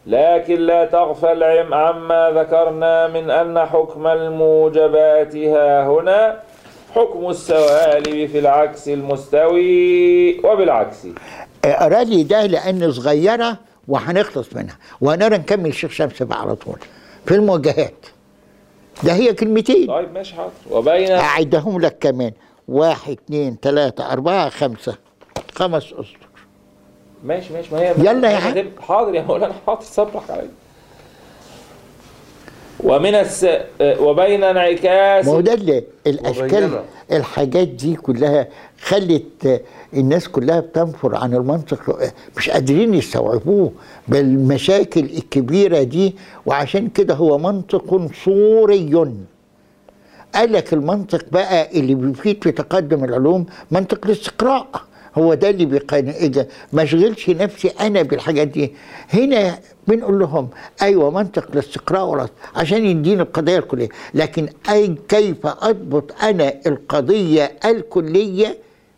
لكن لا تغفل عم- عما ذكرنا من أن حكم الموجبات ها هنا حكم السوالب في العكس المستوي وبالعكس اقرا لي ده لان صغيره وهنخلص منها وهنرى نكمل الشيخ شمس بقى على طول في المواجهات ده هي كلمتين طيب ماشي حاضر وبين أعدهم لك كمان واحد اثنين ثلاثة أربعة خمسة خمس أسطر ماشي ماشي ما هي يلا يا ما حاج. هتبقى- حاضر يا مولانا حاضر صبرك علي ومن الس... وبين انعكاس ما هو ده اللي الأشكال وبينما. الحاجات دي كلها خلت الناس كلها بتنفر عن المنطق مش قادرين يستوعبوه بالمشاكل الكبيرة دي وعشان كده هو منطق صوري قال لك المنطق بقى اللي بيفيد في تقدم العلوم منطق الاستقراء هو ده اللي بيقن إذا ما اشغلش نفسي انا بالحاجات دي هنا بنقول لهم ايوه منطق الاستقراء والرصد عشان يديني القضيه الكليه لكن اي كيف اضبط انا القضيه الكليه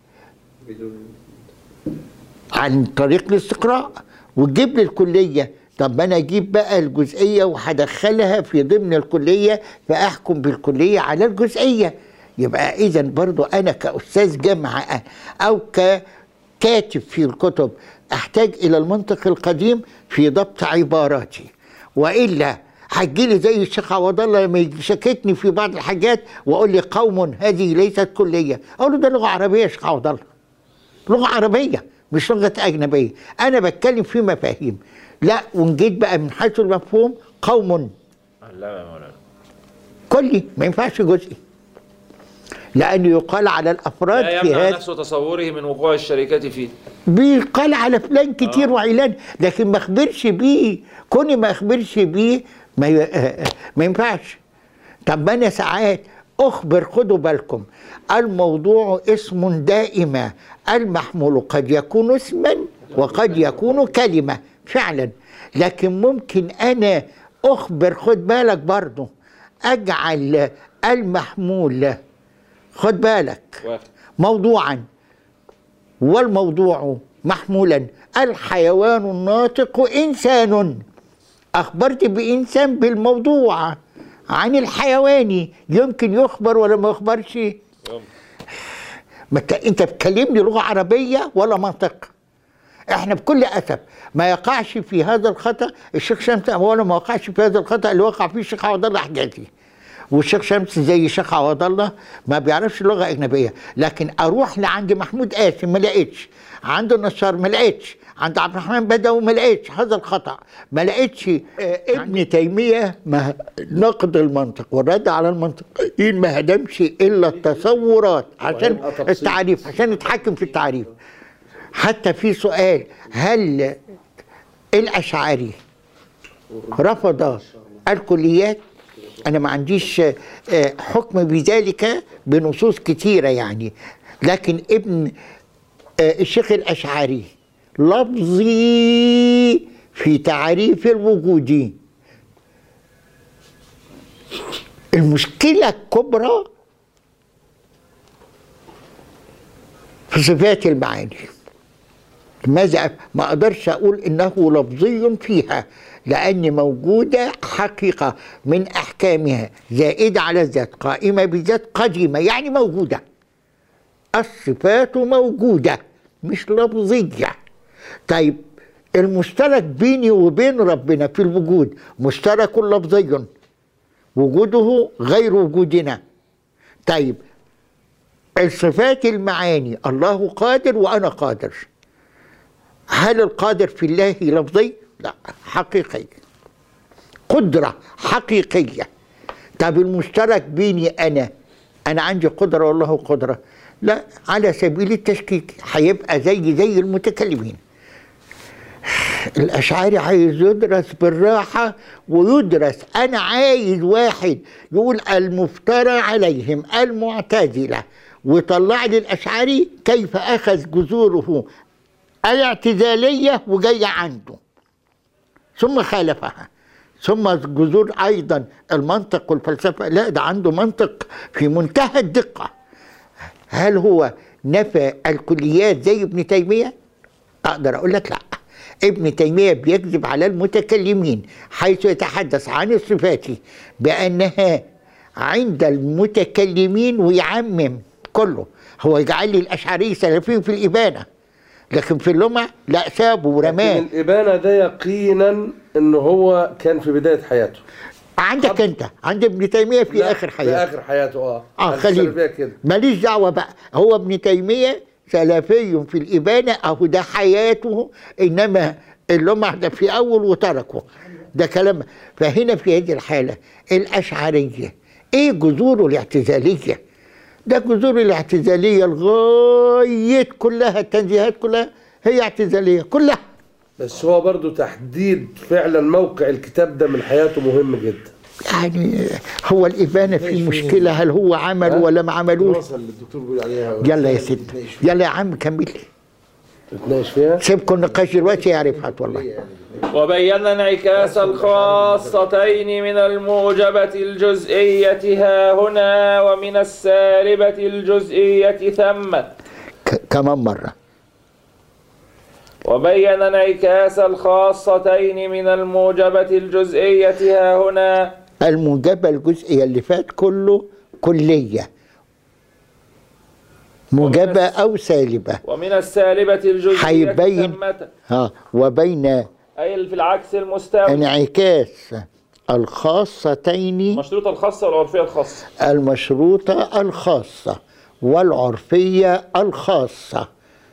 عن طريق الاستقراء وتجيب لي الكليه طب ما انا اجيب بقى الجزئيه وهدخلها في ضمن الكليه فاحكم بالكليه على الجزئيه يبقى اذا برضو انا كاستاذ جامعه او ككاتب في الكتب احتاج الى المنطق القديم في ضبط عباراتي والا هتجيلي زي الشيخ عوض الله لما يشككني في بعض الحاجات واقول لي قوم هذه ليست كليه اقول له ده لغه عربيه يا شيخ عوض الله لغه عربيه مش لغه اجنبيه انا بتكلم في مفاهيم لا وجيت بقى من حيث المفهوم قوم لا يا مولانا كلي ما ينفعش جزئي لانه يقال على الافراد لا في يمنع هذا نفسه تصوره من وقوع الشركات فيه بيقال على فلان كتير وعلان لكن ما اخبرش بيه كوني ما اخبرش بيه ما ي... ما ينفعش طب ما انا ساعات اخبر خدوا بالكم الموضوع اسم دائما المحمول قد يكون اسما وقد يكون كلمه فعلا لكن ممكن انا اخبر خد بالك برضه اجعل المحمول خد بالك واخد. موضوعا والموضوع محمولا الحيوان الناطق انسان اخبرت بانسان بالموضوع عن الحيواني يمكن يخبر ولا ما يخبرش ما انت انت بتكلمني لغه عربيه ولا منطق احنا بكل اسف ما يقعش في هذا الخطا الشيخ شمس اولا ما وقعش في هذا الخطا اللي وقع فيه الشيخ عوض الله حجازي والشيخ شمس زي الشيخ عوض الله ما بيعرفش لغه اجنبيه لكن اروح لعند محمود قاسم ما لقيتش عند النصار ما لقيتش عند عبد الرحمن بدوي ما لقيتش هذا الخطا ما لقيتش آه، ابن تيميه ما نقد المنطق والرد على المنطقيين ما هدمش الا التصورات عشان وهيبقى تفصيل. التعريف عشان نتحكم في التعريف حتى في سؤال هل الاشعري رفض الكليات انا ما عنديش آه، حكم بذلك بنصوص كتيره يعني لكن ابن آه، الشيخ الاشعري لفظي في تعريف الوجود المشكله الكبرى في صفات المعاني ماذا ما اقدرش اقول انه لفظي فيها لان موجوده حقيقه من احكامها زائده على الذات قائمه بذات قديمه يعني موجوده الصفات موجوده مش لفظيه طيب المشترك بيني وبين ربنا في الوجود مشترك لفظي وجوده غير وجودنا طيب الصفات المعاني الله قادر وانا قادر هل القادر في الله لفظي؟ لا حقيقي قدرة حقيقية طب المشترك بيني أنا أنا عندي قدرة والله قدرة لا على سبيل التشكيك هيبقى زي زي المتكلمين الأشعري عايز يدرس بالراحة ويدرس أنا عايز واحد يقول المفترى عليهم المعتزلة ويطلع لي الأشعري كيف أخذ جذوره الاعتزالية وجاية عنده ثم خالفها ثم جذور أيضا المنطق والفلسفة لا ده عنده منطق في منتهى الدقة هل هو نفى الكليات زي ابن تيمية؟ أقدر أقول لك لا ابن تيمية بيكذب على المتكلمين حيث يتحدث عن الصفات بأنها عند المتكلمين ويعمم كله هو يجعل لي الأشعري سلفيين في الإبانة لكن في اللمع لا سابه لكن ورماه الإبانة ده يقينا إن هو كان في بداية حياته عندك انت عند ابن تيمية في لا، آخر في حياته آخر حياته اه اه عند خليل السلفية كده ماليش دعوه بقى هو ابن تيميه سلفي في الابانه اهو ده حياته انما اللمع ده في اول وتركه ده كلام فهنا في هذه الحاله الاشعريه ايه جذوره الاعتزاليه ده جذور الاعتزاليه لغايه كلها التنزيهات كلها هي اعتزاليه كلها بس هو برضو تحديد فعلا موقع الكتاب ده من حياته مهم جدا يعني هو الابانه في مشكله هل هو عمل ولا ما عملوش الدراسه اللي الدكتور بيقول عليها يلا يا ست يلا يا عم كمل تتناقش فيها سيبكم النقاش دلوقتي يعرفها والله وبينا انعكاس الخاصتين من الموجبة الجزئية ها هنا ومن السالبة الجزئية ثمة ك- كمان مرة وبين انعكاس الخاصتين من الموجبة الجزئية ها هنا الموجبة الجزئية اللي فات كله كلية موجبة أو سالبة ومن السالبة الجزئية هيبين ثمة ها وبين أي في العكس المستوي انعكاس الخاصتين مشروط الخاصة والعرفية الخاصة المشروطة الخاصة والعرفية الخاصة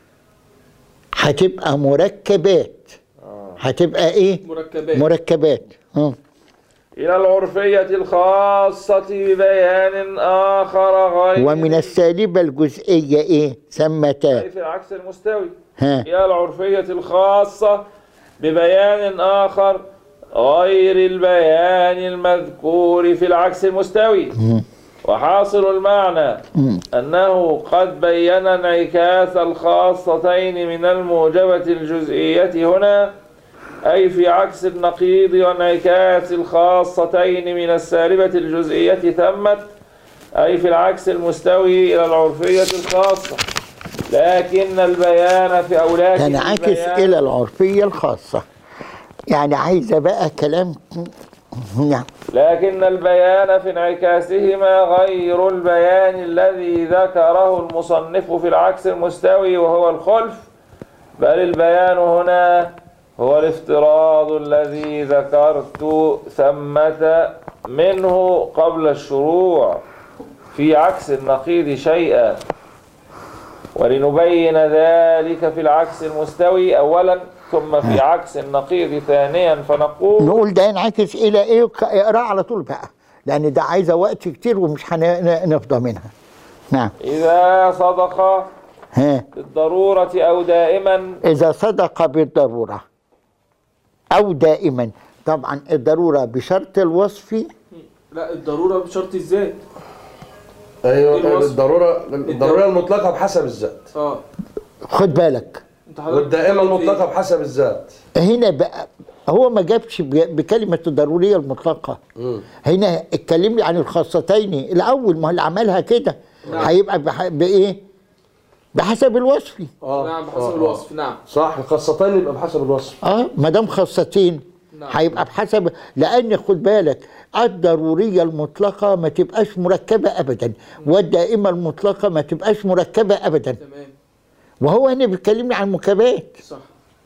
هتبقى مركبات هتبقى ايه مركبات مركبات ها. إلى العرفية الخاصة ببيان آخر غير ومن السالبة الجزئية ايه ثمتا أي في العكس المستوي ها إلى العرفية الخاصة ببيان آخر غير البيان المذكور في العكس المستوي وحاصل المعنى أنه قد بين انعكاس الخاصتين من الموجبة الجزئية هنا أي في عكس النقيض وانعكاس الخاصتين من السالبة الجزئية ثمت أي في العكس المستوي إلى العرفية الخاصة لكن البيان في أولاك تنعكس إلى العرفية الخاصة يعني عايزة بقى كلام نعم لكن البيان في انعكاسهما غير البيان الذي ذكره المصنف في العكس المستوي وهو الخلف بل البيان هنا هو الافتراض الذي ذكرت ثمة منه قبل الشروع في عكس النقيض شيئا ولنبين ذلك في العكس المستوي أولا ثم في عكس النقيض ثانيا فنقول نقول ده ينعكس إلى إيه وك- اقراه على طول بقى لأن ده عايزة وقت كتير ومش هنفضى منها نعم إذا صدق ها بالضرورة أو دائما إذا صدق بالضرورة أو دائما طبعا الضرورة بشرط الوصف لا الضروره بشرط الذات ايوه إيه الوصف؟ الضروره الضروره المطلقه بحسب الذات اه خد بالك انت حضرتك والدائمه قلت إيه؟ المطلقه بحسب الذات هنا بقى هو ما جابش ب- بكلمة الضرورية المطلقة هنا اتكلم لي عن الخاصتين الأول ما هو اللي عملها كده هيبقى بح... بإيه؟ بحسب الوصف اه نعم بحسب آه، الوصف نعم صح الخاصتين يبقى بحسب الوصف اه ما دام خاصتين نعم. هيبقى بحسب لان خد بالك الضروريه المطلقه ما تبقاش مركبه ابدا والدائمه المطلقه ما تبقاش مركبه ابدا تمام وهو هنا بيتكلمني عن مكابات صح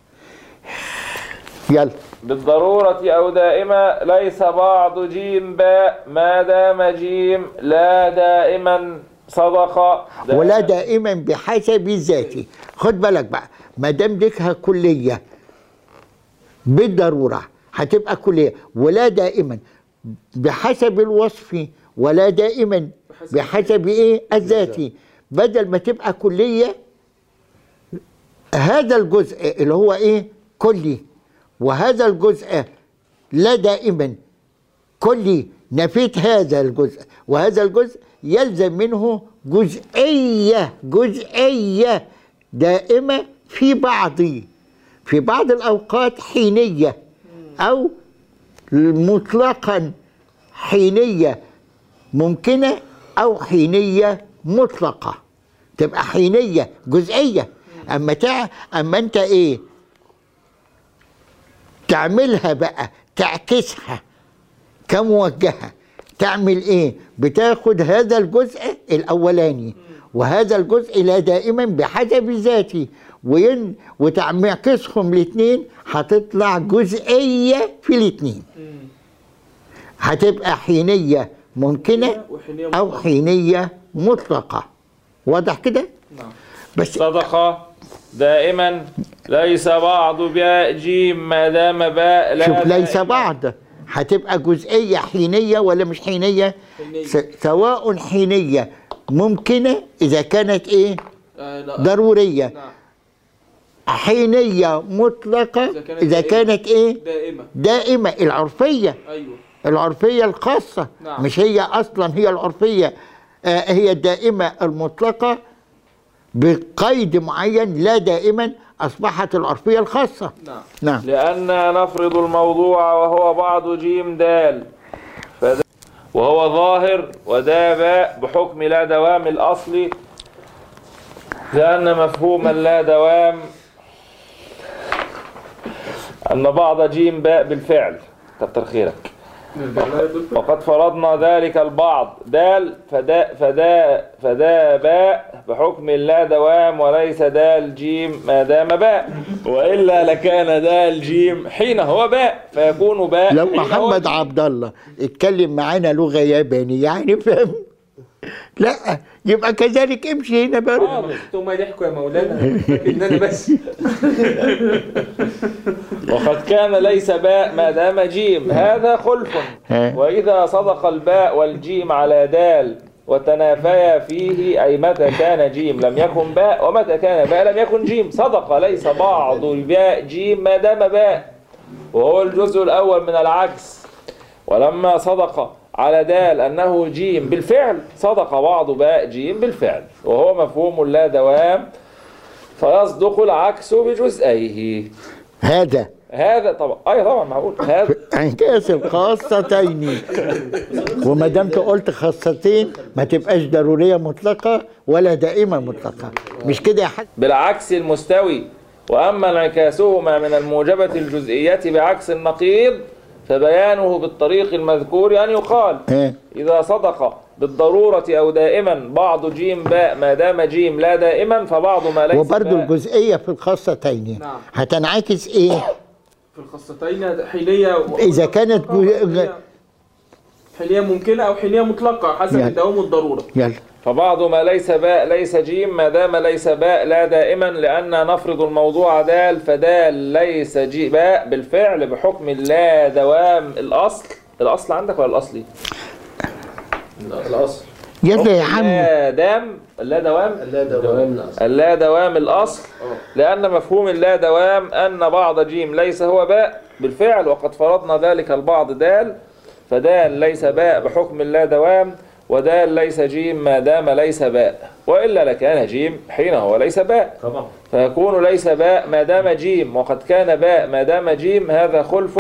يلا بالضرورة أو دائما ليس بعض جيم باء ما دام جيم لا دائما صدق ولا دائما بحسب ذاتي خد بالك بقى ما دام ديكها كليه بالضروره هتبقى كليه ولا دائما بحسب الوصف ولا دائما بحسب- بحسب ايه الذاتي بدل ما تبقى كليه هذا الجزء اللي هو ايه كلي وهذا الجزء لا دائما كلي نفيت هذا الجزء وهذا الجزء يلزم منه جزئية جزئية دائمة في بعض في بعض الأوقات حينية أو مطلقا حينية ممكنة أو حينية مطلقة تبقى حينية جزئية أما تع... أما أنت إيه تعملها بقى تعكسها كموجهة تعمل ايه بتاخد هذا الجزء الاولاني وهذا الجزء لا دائما بحسب ذاته وين وتعكسهم الاثنين هتطلع جزئية في الاثنين هتبقى حينية ممكنة وحينية أو مطلقة. حينية مطلقة واضح كده؟ نعم بس صدقة دائما ليس بعض باء جيم ما دام باء لا شوف ليس دائما. بعض هتبقى جزئية حينية ولا مش حينية حينية. س- سواء حينية ممكنة إذا كانت إيه آه لا ضرورية نعم حينية مطلقة إذا كانت إذا دائمة. كانت إيه دائمة دائمة العرفية أيوه العرفية الخاصة نعم. مش هي أصلا هي العرفية آه هي الدائمة المطلقة بقيد معين لا دائما أصبحت العرفية الخاصة نعم نعم لأن نفرض الموضوع وهو بعض جيم دال فد- وهو ظاهر ودا باء بحكم لا دوام الأصل لأن مفهوم لا دوام أن بعض جيم باء بالفعل كتر خيرك نرجع لها يا دكتور وقد فرضنا ذلك البعض دال فدا فدا فدا باء بحكم لا دوام وليس دال جيم ما دام باء والا لكان دال جيم حين هو باء فيكون باء لو حين هو محمد جيم. عبد الله اتكلم معانا لغه يابانيه يعني فاهم لا يبقى كذلك امشي هنا برضه انتوا ما ضحكوا يا مولانا فاكر ان انا بس وقد كان ليس باء ما دام جيم هذا خلف ها. واذا صدق الباء والجيم على دال وتنافيا فيه أي متى كان جيم لم يكن باء ومتى كان باء لم يكن جيم صدق ليس بعض الباء جيم ما دام باء وهو الجزء الأول من العكس ولما صدق على دال أنه جيم بالفعل صدق بعض باء جيم بالفعل وهو مفهوم لا دوام فيصدق العكس بجزئيه هذا هذا طبعا أي طبعا معقول هذا انعكاس الخاصتين وما دام قلت خاصتين ما تبقاش ضروريه مطلقه ولا دائمه مطلقه مش كده يا حاج بالعكس المستوي وأما انعكاسهما من الموجبة الجزئية بعكس النقيض فبيانه بالطريق المذكور أن يقال ها إذا صدق بالضرورة أو دائما بعض جيم باء ما دام جيم لا دائما فبعض ما ليس وبرضه باء الجزئيه في الخاصتين نعم. هتنعكس ايه في الخاصتين حينية و- إذا كانت جو- حينية- حينية ممكنة أو حينية مطلقة حسب يعني. الدوام والضرورة يلا فبعض ما ليس باء ليس جيم ما دام ليس باء لا دائما لأن نفرض الموضوع دال فدال ليس جي باء بالفعل بحكم لا دوام الأصل الأصل عندك ولا الأصلي؟ الاصل يلا يا عم لا دام لا دوام لا دوام الاصل اللا دوام الأصل لأن مفهوم اللا دوام أن بعض جيم ليس هو باء بالفعل وقد فرضنا ذلك البعض دال فدال ليس باء بحكم اللا دوام ودال ليس جيم ما دام ليس باء وإلا لكان جيم حين هو ليس باء طبعا فيكون ليس باء ما دام جيم وقد كان باء ما دام جيم هذا خلف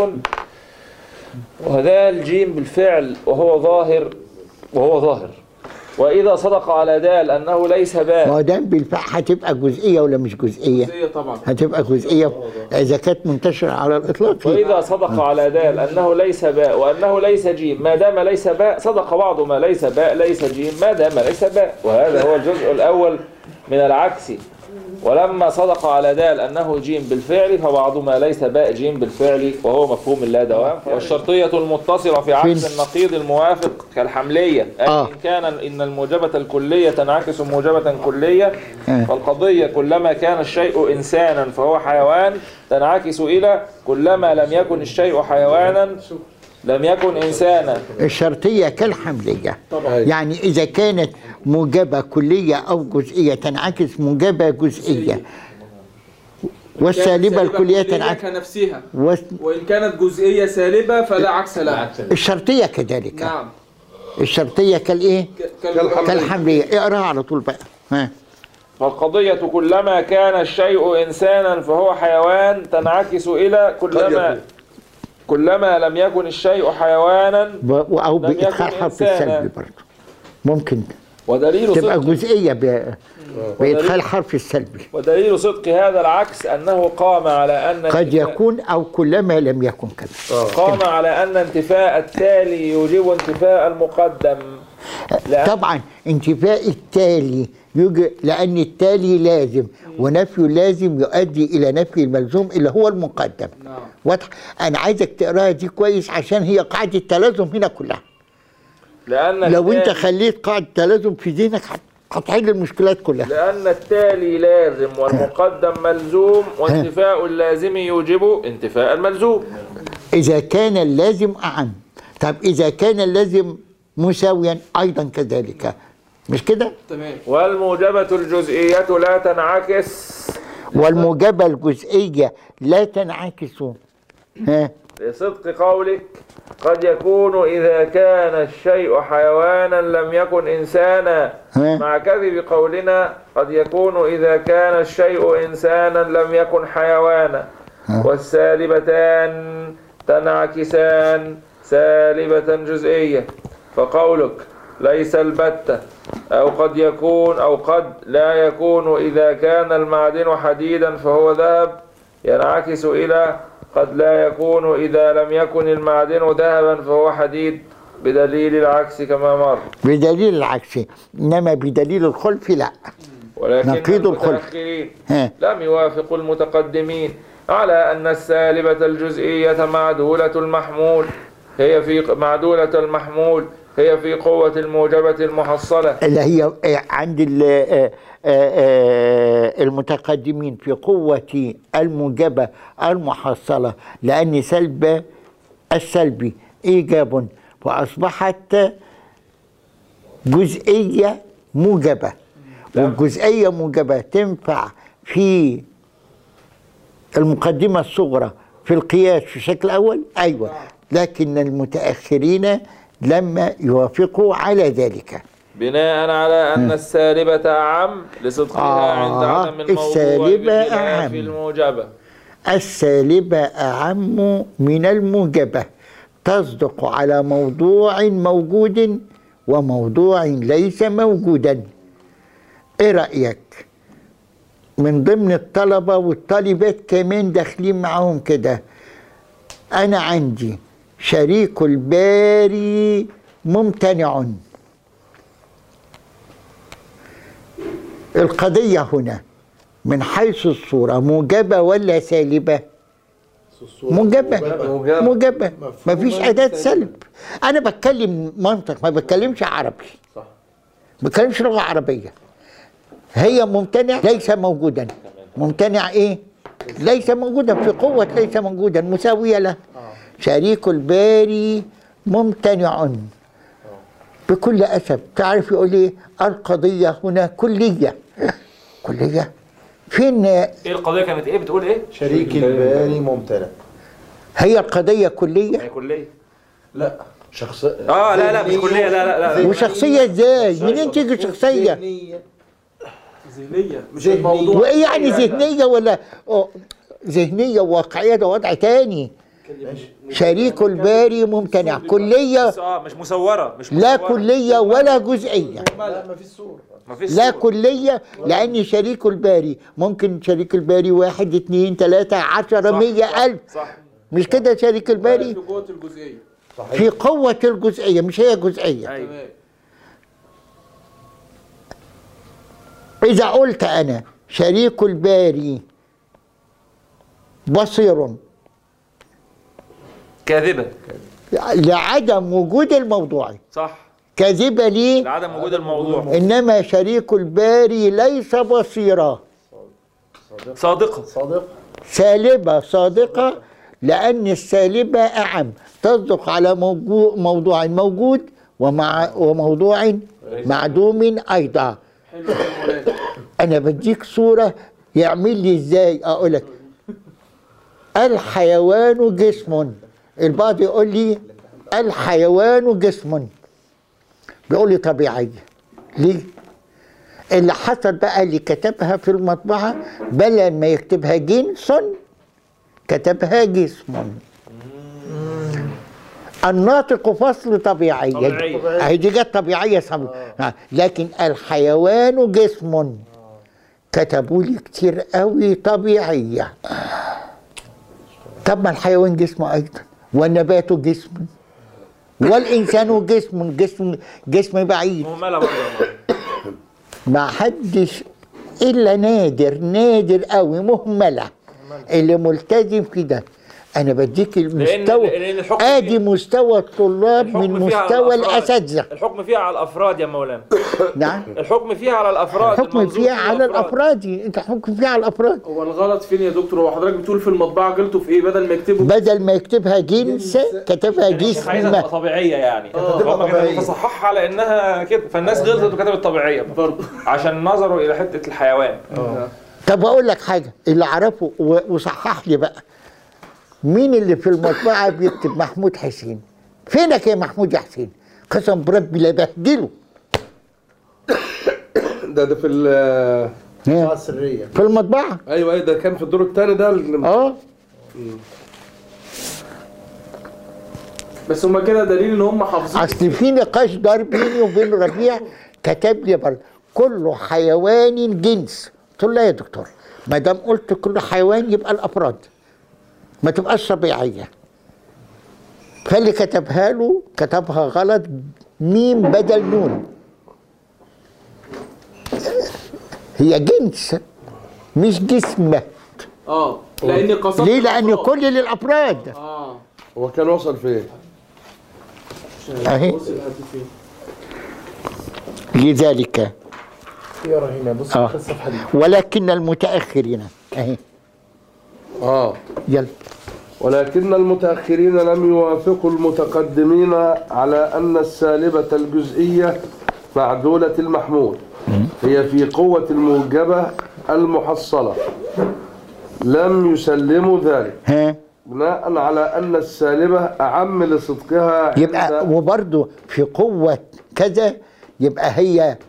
وذا الجيم بالفعل وهو ظاهر وهو ظاهر وإذا صدق على دال أنه ليس باء ما دام بالفعل هتبقى جزئيه ولا مش جزئيه؟ جزئية طبعا هتبقى جزئيه اذا كانت منتشره على الاطلاق وإذا صدق على دال أنه ليس باء وأنه ليس جيم ما دام ليس باء صدق بعض ما ليس باء ليس جيم ما دام ليس باء وهذا هو الجزء الأول من العكس ولما صدق على دال أنه جيم بالفعل فبعض ما ليس باء جيم بالفعل وهو مفهوم اللا دوام والشرطية المتصلة في عكس فين؟ النقيض الموافق كالحملية أي آه. إن كان إن الموجبة الكلية تنعكس موجبة كلية آه. فالقضية كلما كان الشيء إنسانا فهو حيوان تنعكس إلى كلما لم يكن الشيء حيوانا لم يكن إنسانا الشرطيه كالحمليه طبعا يعني اذا كانت موجبه كليه او جزئيه تنعكس موجبه جزئيه والسالبه الكليه تنعكس كنفسها والس- وإن كانت جزئية سالبة فلا عكس لها الشرطيه كذلك نعم الشرطيه كالايه ك- كالحملية. كالحمليه اقراها على طول بقى ها فالقضية كلما كان الشيء إنسانا فهو حيوان تنعكس إلى قد كلما يكون. كلما لم يكن الشيء حيوانا ب- او لم يكن بادخال حرف إنسانا. السلب برضه ممكن ودليل تبقى صدق جزئيه ب- بادخال حرف السلبي ودليل صدق هذا العكس أنه قام على أن قد انتفاء- يكون او كلما لم يكن كذا قام على أن انتفاء التالي يوجب انتفاء المقدم لأن طبعا انتفاء التالي يوجد لان التالي لازم ونفي اللازم يؤدي الى نفي الملزوم اللي هو المقدم نعم واضح انا عايزك تقراها دي كويس عشان هي قاعده تلازم هنا كلها لأن لو انت التالي- خليت قاعده تلازم في ذهنك هت- هتحل المشكلات كلها لأن التالي لازم والمقدم ملزوم وانتفاء اللازم يوجب انتفاء الملزوم اذا كان اللازم اعم طب اذا كان اللازم مساويا ايضا كذلك مش كده تمام والموجبة الجزئية لا تنعكس والموجبه الجزئيه لا تنعكس ها لصدق قولك قد يكون إذا كان الشيء حيوانا لم يكن إنسانا ها؟ مع كذب قولنا قد يكون إذا كان الشيء إنسانا لم يكن حيوانا والسالبتان تنعكسان سالبة جزئية فقولك ليس البتة أو قد يكون أو قد لا يكون إذا كان المعدن حديدا فهو ذهب ينعكس إلى قد لا يكون إذا لم يكن المعدن ذهبا فهو حديد بدليل العكس كما مر بدليل العكس انما بدليل الخلف لا ولكن نقيض الخلف. المتأخرين ها لم يوافقوا المتقدمين على أن السالبة الجزئية معدولة المحمول هي في معدولة المحمول هي في قوة الموجبة المحصلة اللي هي آه، عند ال- آه، آه، آه، المتقدمين في قوة الموجبة المحصلة لأن سلب السلبي إيجاب وأصبحت جزئية موجبة والجزئية موجبة تنفع في المقدمة الصغرى في القياس في الشكل الأول أيوة لكن المتأخرين لما يوافقوا على ذلك بناء على أن السالبة أعم لصدقها آه، عند عدم الموضوع السالبة بخلاف أعم. الموجبة السالبة أعم من الموجبة تصدق على موضوع موجود وموضوع ليس موجودا ايه رأيك من ضمن الطلبة والطالبات كمان داخلين معاهم كده أنا عندي شريك الباري ممتنع القضية هنا من حيث الصورة موجبة ولا سالبة؟ موجبة موجبة. موجبة ما فيش أداة سلب أنا بتكلم منطق ما بتكلمش عربي صح. ما بتكلمش لغة عربية هي ممتنع ليس موجودا ممتنع إيه؟ ليس موجودا في قوة ليس موجودا مساوية له شريك الباري ممتنع بكل أسف تعرف يقول إيه؟ القضية هنا كلية كلية فين إيه القضية كانت إيه بتقول إيه؟ شريك الباري ممتنع هي القضية كلية هي كلية لا شخصية آه لا لا مش كلية لا لا لا ذهنية. وشخصية ازاي؟ منين تيجي شخصية؟ ذهنية ذهنية مش ذهنية. الموضوع وايه يعني ذهنية ولا أو ذهنية وواقعية ده وضع تاني شريك الباري ممتنع كلية بس اه مش مصورة مش لا مصورة. كلية ولا جزئية لا ما فيش صورة مفيش لا صورة. كلية لأن شريك الباري ممكن شريك الباري واحد اتنين تلاتة عشرة صح، مية صح، ألف صح مش كده شريك الباري في قوة الجزئية في قوة الجزئية مش هي جزئية أيوة. تمام إذا قلت أنا شريك الباري بصير كاذبة لعدم وجود الموضوع صح كاذبة ليه لعدم وجود الموضوع إنما شريك الباري ليس بصيرا صادقة صادق سالبة صادقة لأن السالبة أعم تصدق على موجو- موضوع موجود ومع وموضوع معدوم أيضا حلو يا مولانا أنا بديك صورة يعمل لي إزاي أقول لك الحيوان جسم البعض يقول لي الحيوان جسم بيقول لي طبيعية ليه؟ اللي حصل بقى اللي كتبها في المطبعة بدل ما يكتبها جنس كتبها جسم الناطق فصل طبيعية طبيعية. اهي دي جت طبيعية صم- آه، لكن الحيوان جسم كتبوا لي كتير قوي طبيعية طب ما الحيوان جسم أيضا والنبات جسم والإنسان جسم جسم جسم بعيد مهمله برضه يا مولانا. ما حدش الا نادر نادر قوي مهمله اللي ملتزم في ده انا بديك المستوى لأن الحكم ادي فيه- مستوى الطلاب الحكم من فيها على مستوى الأفراد. الاساتذه الحكم فيها على الافراد يا مولانا نعم الحكم فيها على الافراد الحكم المنظور فيها على الافراد انت حكم فيها على الافراد هو الغلط فين يا دكتور هو حضرتك بتقول في المطبعه غلطوا في ايه بدل ما يكتبوا بدل ما يكتبها جنس كتبها الشيخ عايزها تبقى جسم طبيعيه يعني تبقى هم كانوا طبيعية. تصححها على انها كده فالناس غلطت وكتبت طبيعيه برضه عشان نظروا الى حته الحيوان طب اقول لك حاجه اللي اعرفه و- وصحح لي بقى مين اللي في المطبعه بيكتب محمود حسين فينك يا محمود يا حسين قسم بربي لا بهدله ده ده في ال ها؟ سرية في المطبعه ايوه ايوه ده كان في الدور الثاني ده اللي- اه بس هما كده دليل ان هم حافظين اصل في نقاش دار بيني وبين ربيع كتب لي برضه كل حيوان جنس قلت له لا يا دكتور ما دام قلت كل حيوان يبقى الافراد ما تبقاش طبيعيه فاللي كتبها له كتبها غلط ميم بدل نون هي جنس مش جسم اه لان قصدت ليه لان الأفراد. كل للافراد اه هو كان وصل فين؟ اهي وصل لحد فين لذلك يا رهينة بص آه. آه. الصفحة دي ولكن المتاخرين اهي اه يلا ولكن المتأخرين لم يوافقوا المتقدمين على أن السالبة الجزئية معدولة المحمول هي في قوة الموجبة المحصلة لم يسلموا ذلك ها بناء على أن السالبة أعم لصدقها يبقى عند- وبرضه في قوة كذا يبقى هي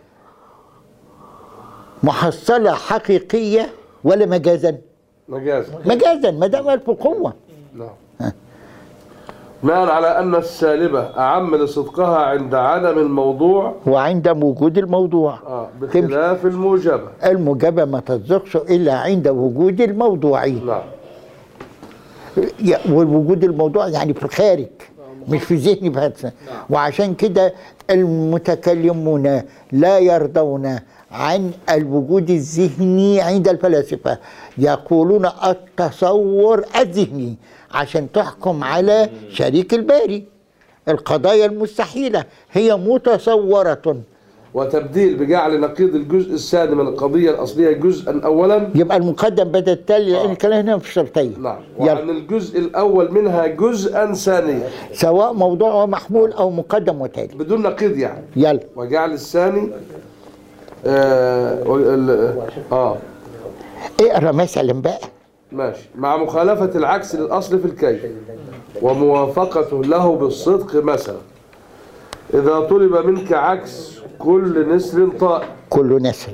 محصلة حقيقية ولا مجازا؟ مجازا مجازا ما دام قال في قوة نعم بناء على أن السالبة أعم لصدقها عند عدم الموضوع وعند وجود الموضوع آه بخلاف الموجبة الموجبة ما تصدقش إلا عند وجود الموضوع نعم يا- والوجود الموضوع يعني في الخارج مش في ذهني بس وعشان كده المتكلمون لا يرضون عن الوجود الذهني عند الفلاسفة يقولون التصور الذهني عشان تحكم على شريك الباري القضايا المستحيلة هي متصورة وتبديل بجعل نقيض الجزء الثاني من القضية الأصلية جزءا أولا يبقى المقدم بدل التالي لأن آه. الكلام هنا في شرطين نعم يلا. وعن الجزء الأول منها جزءا ثانيا سواء موضوع ومحمول أو مقدم وتالي بدون نقيض يعني يلا وجعل الثاني آه, و- ال- آه اقرا مثلا بقى ماشي مع مخالفة العكس للأصل في الكيف وموافقته له بالصدق مثلا إذا طلب منك عكس كل نسر طائر كل نسر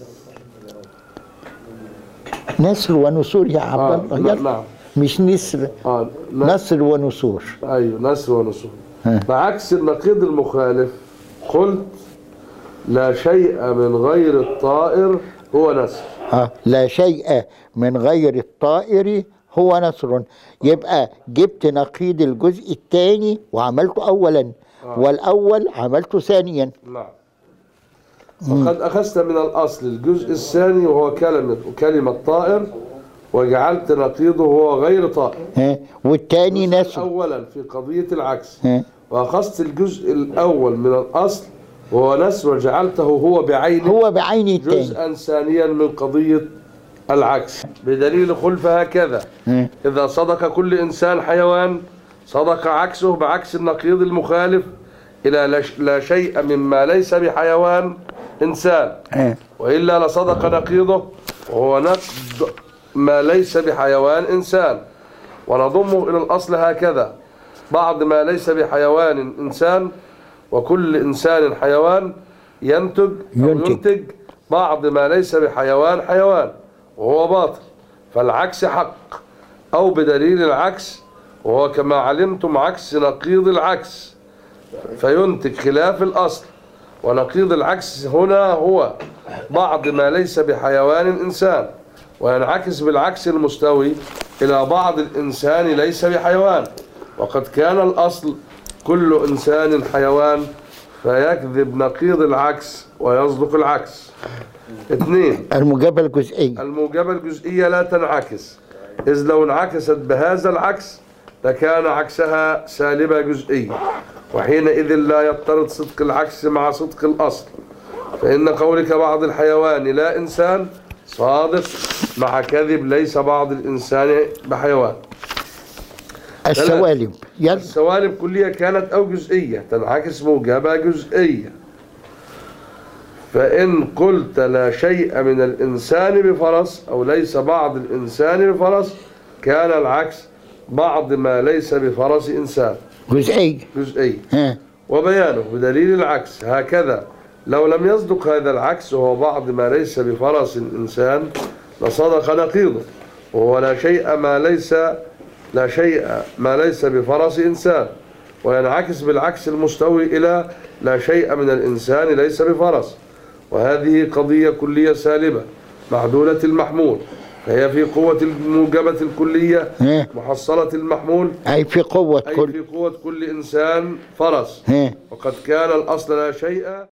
نسر ونسور يا عبد آه الله لا- يلا. نعم مش نسر آه ن- نسر ونسور أيوه نسر ونسور ها. بعكس النقيض المخالف قلت لا شيء من غير الطائر هو نسر اه لا شيء من غير الطائر هو نسر يبقى جبت نقيض الجزء الثاني وعملته اولا والاول عملته ثانيا نعم وقد أخذت من الأصل الجزء الثاني وهو كلمة كلمة طائر وجعلت نقيضه هو غير طائر ها والثاني نسر أولا في قضية العكس ها وأخذت الجزء الأول من الأصل وهو نسر وجعلته هو بعينه هو بعين الثاني جزءا ثانيا من قضية العكس بدليل خلف هكذا ها إذا صدق كل إنسان حيوان صدق عكسه بعكس النقيض المخالف إلى لا ش- لا شيء مما ليس بحيوان إنسان ها وإلا لصدق نقيضه وهو نقد ما ليس بحيوان إنسان ونضمه إلى الأصل هكذا بعض ما ليس بحيوان إنسان وكل إنسان حيوان ينتج أو ينتج. ينتج بعض ما ليس بحيوان حيوان وهو باطل فالعكس حق أو بدليل العكس وهو كما علمتم عكس نقيض العكس فينتج خلاف الأصل ونقيض العكس هنا هو بعض ما ليس بحيوان إنسان وينعكس بالعكس المستوي إلى بعض الإنسان ليس بحيوان وقد كان الأصل كل إنسان حيوان فيكذب نقيض العكس ويصدق العكس اثنين المجابة الجزئية الموجبة الجزئية لا تنعكس إذ لو انعكست بهذا العكس لكان عكسها سالبة جزئية وحينئذ لا يضطرد صدق العكس مع صدق الأصل فإن قولك بعض الحيوان لا إنسان صادق مع كذب ليس بعض الإنسان بحيوان السوالم يلا السوالب كلية كانت أو جزئية تنعكس موجبة جزئية فإن قلت لا شيء من الإنسان بفرس أو ليس بعض الإنسان بفرس كان العكس بعض ما ليس بفرس إنسان جزئية جزئي ها وبيانه بدليل العكس هكذا لو لم يصدق هذا العكس وهو بعض ما ليس بفرس إنسان لصدق نقيضه وهو لا شيء ما ليس لا شيء ما ليس بفرس إنسان وينعكس بالعكس المستوي إلى لا شيء من الإنسان ليس بفرس وهذه قضية كلية سالبة معدولة المحمول فهي في قوة الموجبة الكلية ها محصلة المحمول أي في قوة أي كل في قوة كل إنسان فرس ها وقد كان الأصل لا شيء